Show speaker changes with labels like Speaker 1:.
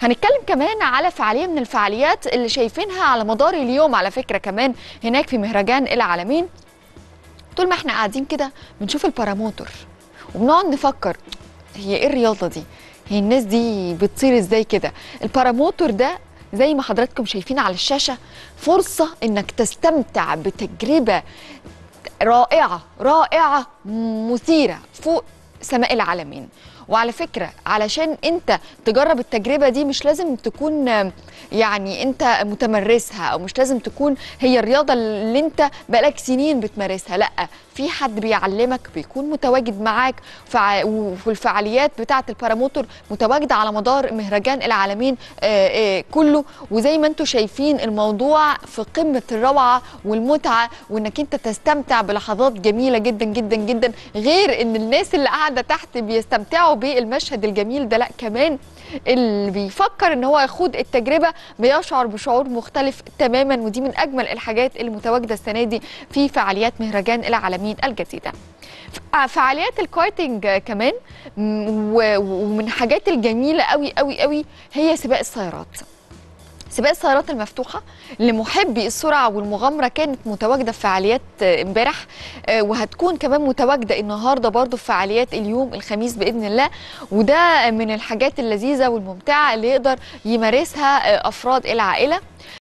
Speaker 1: هنتكلم كمان على فعاليه من الفعاليات اللي شايفينها على مدار اليوم على فكره كمان هناك في مهرجان العالمين طول ما احنا قاعدين كده بنشوف الباراموتور وبنقعد نفكر هي ايه الرياضه دي هي الناس دي بتطير ازاي كده الباراموتور ده زي ما حضراتكم شايفين على الشاشه فرصه انك تستمتع بتجربه رائعه رائعه مثيره فوق سماء العالمين وعلى فكره علشان انت تجرب التجربه دي مش لازم تكون يعني انت متمرسها او مش لازم تكون هي الرياضه اللي انت بقالك سنين بتمارسها لا في حد بيعلمك بيكون متواجد معاك فع... وفي الفعاليات بتاعه الباراموتور متواجده على مدار مهرجان العالمين آآ آآ كله وزي ما انتم شايفين الموضوع في قمه الروعه والمتعه وانك انت تستمتع بلحظات جميله جدا جدا جدا غير ان الناس اللي قاعده تحت بيستمتعوا بالمشهد الجميل ده لا كمان اللي بيفكر ان هو يخوض التجربه بيشعر بشعور مختلف تماما ودي من اجمل الحاجات اللي متواجده السنه دي في فعاليات مهرجان العالمين الجديده فعاليات الكارتنج كمان ومن الحاجات الجميله قوي قوي قوي هي سباق السيارات سباق السيارات المفتوحه لمحبي السرعه والمغامره كانت متواجده في فعاليات امبارح وهتكون كمان متواجده النهارده برضو في فعاليات اليوم الخميس باذن الله وده من الحاجات اللذيذه والممتعه اللي يقدر يمارسها افراد العائله